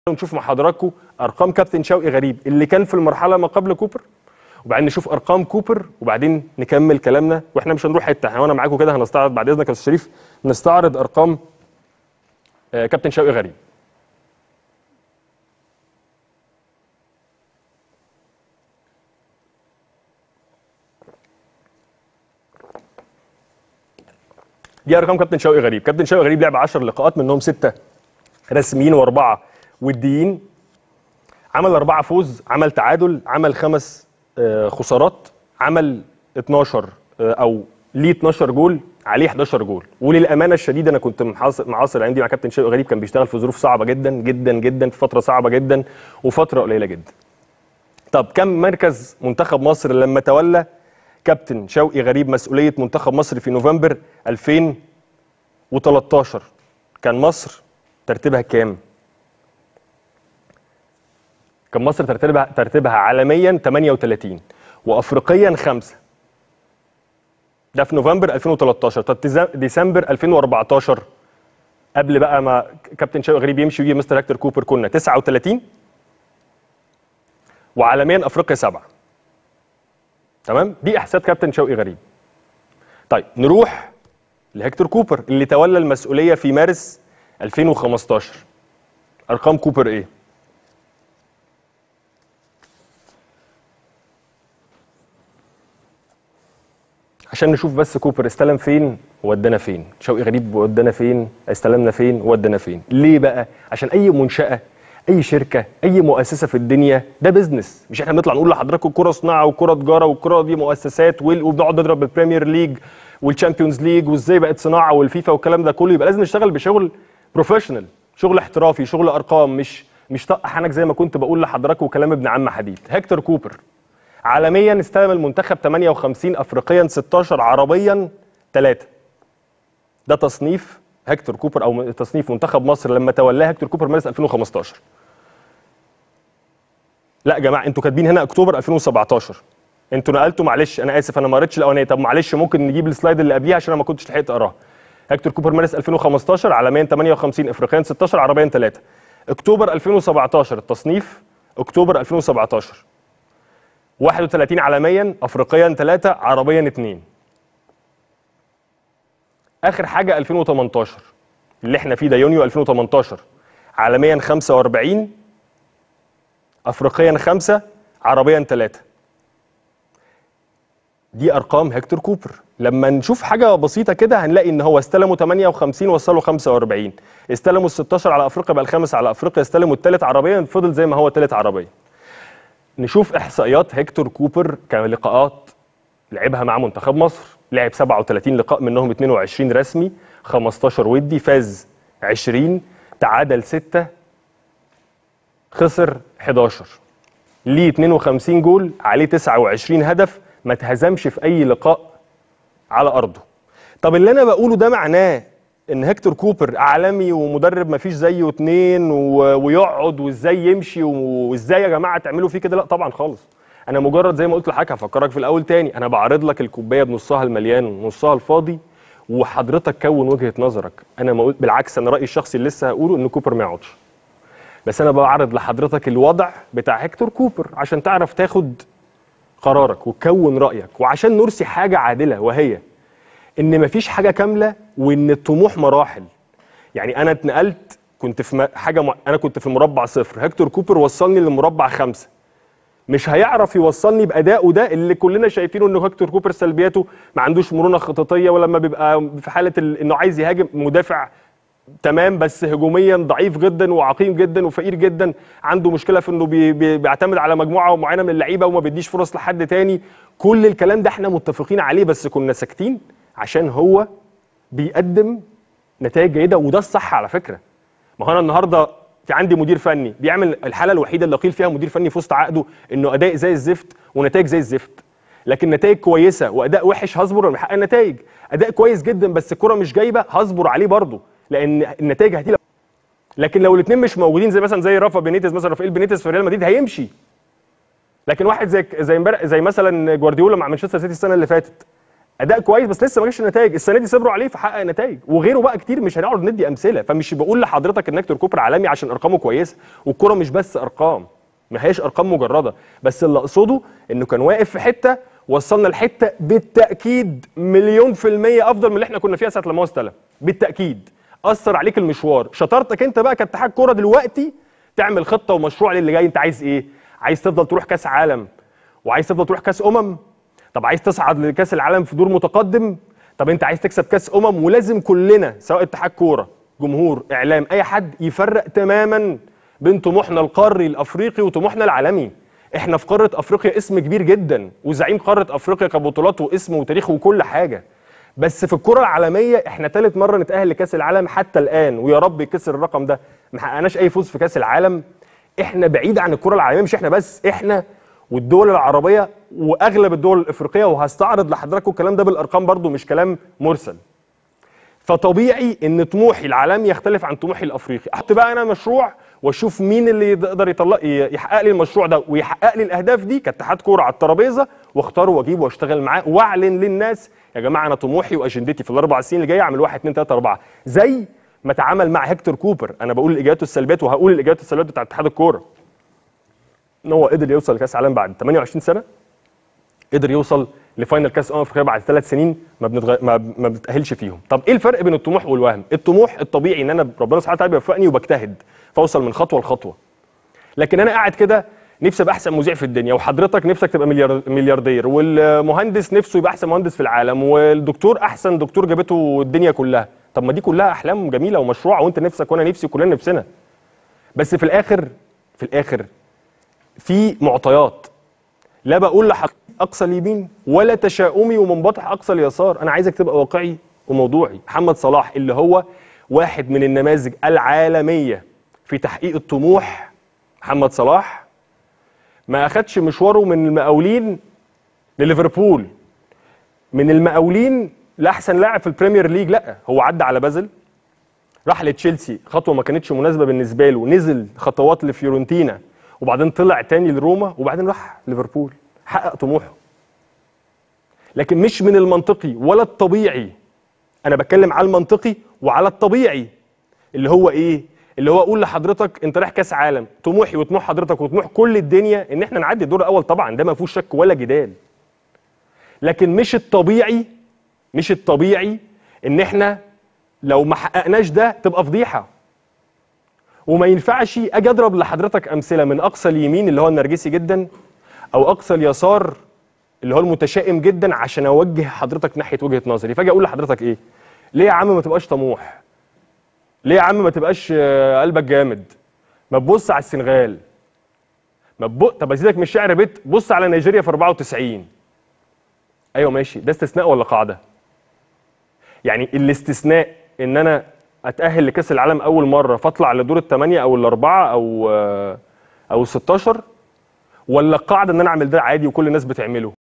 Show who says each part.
Speaker 1: نشوف مع حضراتكم ارقام كابتن شوقي غريب اللي كان في المرحله ما قبل كوبر وبعدين نشوف ارقام كوبر وبعدين نكمل كلامنا واحنا مش هنروح حته احنا وانا معاكم كده هنستعرض بعد اذنك يا استاذ شريف نستعرض ارقام آه، كابتن شوقي غريب دي ارقام كابتن شوقي غريب كابتن شوقي غريب لعب 10 لقاءات منهم سته رسميين واربعه وديين عمل اربعه فوز عمل تعادل عمل خمس آه، خسارات عمل 12 آه، او ليه 12 جول عليه 11 جول وللامانه الشديده انا كنت محاصر معاصر الايام دي مع كابتن شوقي غريب كان بيشتغل في ظروف صعبه جدا جدا جدا في فتره صعبه جدا وفتره قليله جدا طب كم مركز منتخب مصر لما تولى كابتن شوقي غريب مسؤوليه منتخب مصر في نوفمبر 2013 كان مصر ترتيبها كام؟ كان مصر ترتيبها ترتيبها عالميا 38 وافريقيا خمسه ده في نوفمبر 2013 طب تز- ديسمبر 2014 قبل بقى ما كابتن شوقي غريب يمشي ويجي مستر هكتور كوبر كنا 39 وعالميا افريقيا سبعه تمام دي احصائيات كابتن شوقي غريب طيب نروح لهكتور كوبر اللي تولى المسؤوليه في مارس 2015 ارقام كوبر ايه عشان نشوف بس كوبر استلم فين وودانا فين شوقي غريب ودانا فين استلمنا فين وودانا فين ليه بقى عشان اي منشاه اي شركه اي مؤسسه في الدنيا ده بزنس مش احنا بنطلع نقول لحضراتكم الكره صناعه والكره تجاره والكره دي مؤسسات وال- وبنقعد نضرب بالبريمير ليج والشامبيونز ليج وازاي بقت صناعه والفيفا والكلام ده كله يبقى لازم نشتغل بشغل بروفيشنال شغل احترافي شغل ارقام مش مش طق حنك زي ما كنت بقول لحضراتكم كلام ابن عم حديد هكتور كوبر عالميا استلم المنتخب 58 افريقيا 16 عربيا 3 ده تصنيف هكتور كوبر او تصنيف منتخب مصر لما تولاه هكتور كوبر مارس 2015 لا يا جماعه انتوا كاتبين هنا اكتوبر 2017 انتوا نقلتوا معلش انا اسف انا ما قريتش الاولانيه طب معلش ممكن نجيب السلايد اللي قبليها عشان انا ما كنتش لحقت اقراها هكتور كوبر مارس 2015 عالميا 58 افريقيا 16 عربيا 3 اكتوبر 2017 التصنيف اكتوبر 2017 31 عالميا افريقيا 3 عربيا 2 اخر حاجه 2018 اللي احنا فيه ده يونيو 2018 عالميا 45 افريقيا 5 عربيا 3 دي ارقام هكتور كوبر لما نشوف حاجه بسيطه كده هنلاقي ان هو استلموا 58 وصلوا 45 استلموا ال 16 على افريقيا بقى الخامس على افريقيا استلموا الثالث عربيا فضل زي ما هو الثالث عربيا نشوف احصائيات هكتور كوبر كلقاءات لعبها مع منتخب مصر لعب 37 لقاء منهم 22 رسمي 15 ودي فاز 20 تعادل 6 خسر 11 ليه 52 جول عليه 29 هدف ما اتهزمش في اي لقاء على ارضه طب اللي انا بقوله ده معناه ان هكتور كوبر عالمي ومدرب ما فيش زيه اتنين و... ويقعد وازاي يمشي وازاي يا جماعه تعملوا فيه كده لا طبعا خالص انا مجرد زي ما قلت لحضرتك هفكرك في الاول تاني انا بعرض لك الكوبايه بنصها المليان ونصها الفاضي وحضرتك كون وجهه نظرك انا ما قلت بالعكس انا رايي الشخصي اللي لسه هقوله ان كوبر ما يقعدش بس انا بعرض لحضرتك الوضع بتاع هكتور كوبر عشان تعرف تاخد قرارك وتكون رايك وعشان نرسي حاجه عادله وهي ان مفيش حاجه كامله وان الطموح مراحل يعني انا اتنقلت كنت في م- حاجه م... انا كنت في مربع صفر هكتور كوبر وصلني لمربع خمسة مش هيعرف يوصلني بادائه ده اللي كلنا شايفينه انه هكتور كوبر سلبياته ما عندوش مرونه خططيه ولما بيبقى في حاله ال... انه عايز يهاجم مدافع تمام بس هجوميا ضعيف جدا وعقيم جدا وفقير جدا عنده مشكله في انه بي بي بيعتمد على مجموعه معينه من اللعيبه وما بيديش فرص لحد تاني كل الكلام ده احنا متفقين عليه بس كنا ساكتين عشان هو بيقدم نتائج جيده وده الصح على فكره ما هو انا النهارده في عندي مدير فني بيعمل الحاله الوحيده اللي قيل فيها مدير فني في وسط عقده انه اداء زي الزفت ونتائج زي الزفت لكن نتائج كويسه واداء وحش هصبر ولا بحقق النتائج اداء كويس جدا بس الكره مش جايبه هصبر عليه برضه لان النتائج هتيجي لكن لو الاثنين مش موجودين زي مثلا زي رافا بينيتز مثلا رافائيل بينيتز في ريال مدريد هيمشي لكن واحد زي زي امبارح زي مثلا جوارديولا مع مانشستر سيتي السنه اللي فاتت اداء كويس بس لسه ما جاش النتائج السنه دي صبروا عليه فحقق نتائج وغيره بقى كتير مش هنقعد ندي امثله فمش بقول لحضرتك ان هيكتور كوبر عالمي عشان ارقامه كويسه والكره مش بس ارقام ما هيش ارقام مجرده بس اللي اقصده انه كان واقف في حته وصلنا لحته بالتاكيد مليون في الميه افضل من اللي احنا كنا فيها ساعه لما هو استلم بالتاكيد اثر عليك المشوار شطارتك انت بقى كاتحاد كوره دلوقتي تعمل خطه ومشروع للي جاي انت عايز ايه عايز تفضل تروح كاس عالم وعايز تفضل تروح كاس امم طب عايز تصعد لكاس العالم في دور متقدم طب انت عايز تكسب كاس امم ولازم كلنا سواء اتحاد كوره جمهور اعلام اي حد يفرق تماما بين طموحنا القاري الافريقي وطموحنا العالمي احنا في قاره افريقيا اسم كبير جدا وزعيم قاره افريقيا كبطولات واسم وتاريخ وكل حاجه بس في الكره العالميه احنا ثالث مره نتاهل لكاس العالم حتى الان ويا رب يكسر الرقم ده ما حققناش اي فوز في كاس العالم احنا بعيد عن الكره العالميه مش احنا بس احنا والدول العربيه واغلب الدول الافريقيه وهستعرض لحضراتكم الكلام ده بالارقام برضو مش كلام مرسل فطبيعي ان طموحي العالمي يختلف عن طموحي الافريقي احط بقى انا مشروع واشوف مين اللي يقدر يطلق يحقق لي المشروع ده ويحقق لي الاهداف دي كاتحاد كوره على الترابيزه واختاره واجيبه واشتغل معاه واعلن للناس يا جماعه انا طموحي واجندتي في الاربع سنين اللي جايه اعمل 1 2 3 4 زي ما اتعامل مع هيكتور كوبر انا بقول الايجابيات والسلبيات وهقول الايجابيات والسلبيات بتاعت اتحاد الكوره ان هو قدر يوصل لكاس العالم بعد 28 سنه قدر يوصل لفاينل كاس امم افريقيا بعد ثلاث سنين ما بنتغ... ما, ما بنتاهلش فيهم طب ايه الفرق بين الطموح والوهم الطموح الطبيعي ان انا ربنا سبحانه وتعالى بيوفقني وبجتهد فاوصل من خطوه لخطوه لكن انا قاعد كده نفسي ابقى احسن مذيع في الدنيا وحضرتك نفسك تبقى مليار... ملياردير والمهندس نفسه يبقى احسن مهندس في العالم والدكتور احسن دكتور جابته الدنيا كلها طب ما دي كلها احلام جميله ومشروع وانت نفسك وانا نفسي وكلنا نفسنا بس في الاخر في الاخر في معطيات لا بقول لحضرتك اقصى اليمين ولا تشاؤمي ومنبطح اقصى اليسار انا عايزك تبقى واقعي وموضوعي محمد صلاح اللي هو واحد من النماذج العالميه في تحقيق الطموح محمد صلاح ما اخدش مشواره من المقاولين لليفربول من المقاولين لاحسن لاعب في البريمير ليج لا هو عدى على بازل راح لتشيلسي خطوه ما كانتش مناسبه بالنسبه له نزل خطوات لفيورنتينا وبعدين طلع تاني لروما وبعدين راح ليفربول حقق طموحه لكن مش من المنطقي ولا الطبيعي انا بتكلم على المنطقي وعلى الطبيعي اللي هو ايه اللي هو اقول لحضرتك انت رايح كاس عالم طموحي وطموح حضرتك وطموح كل الدنيا ان احنا نعدي الدور الاول طبعا ده ما فيهوش شك ولا جدال لكن مش الطبيعي مش الطبيعي ان احنا لو ما حققناش ده تبقى فضيحه وما ينفعش اجي اضرب لحضرتك امثله من اقصى اليمين اللي هو النرجسي جدا او اقصى اليسار اللي هو المتشائم جدا عشان اوجه حضرتك ناحيه وجهه نظري فاجي اقول لحضرتك ايه ليه يا عم ما تبقاش طموح ليه يا عم ما تبقاش قلبك جامد ما تبص على السنغال ما تبص طب ازيدك من الشعر بيت بص على نيجيريا في 94 ايوه ماشي ده استثناء ولا قاعده يعني الاستثناء ان انا اتاهل لكاس العالم اول مره فاطلع لدور الثمانيه او الاربعه او او ال 16 ولا القاعده ان انا اعمل ده عادي وكل الناس بتعمله